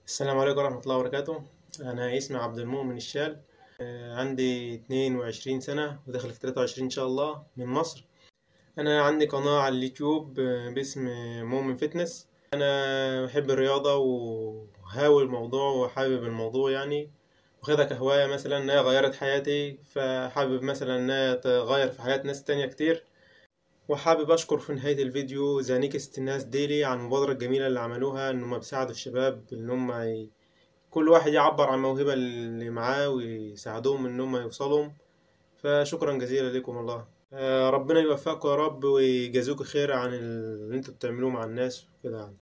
السلام عليكم ورحمة الله وبركاته أنا اسمي عبد المؤمن الشال آه، عندي 22 سنة وداخل في 23 إن شاء الله من مصر أنا عندي قناة على اليوتيوب آه، باسم مؤمن فتنس أنا بحب الرياضة وهاوي الموضوع وحابب الموضوع يعني واخدها كهواية مثلا إنها غيرت حياتي فحابب مثلا إنها تغير في حياة ناس تانية كتير وحابب أشكر في نهاية الفيديو ذا نيكست الناس ديلي عن المبادرة الجميلة اللي عملوها إن هم بيساعدوا الشباب إن هم ي... كل واحد يعبر عن الموهبة اللي معاه ويساعدوهم إن هم يوصلوا فشكرا جزيلا لكم والله آه، ربنا يوفقكم يا رب ويجازوكم خير عن اللي انتوا بتعملوه مع الناس وكده يعني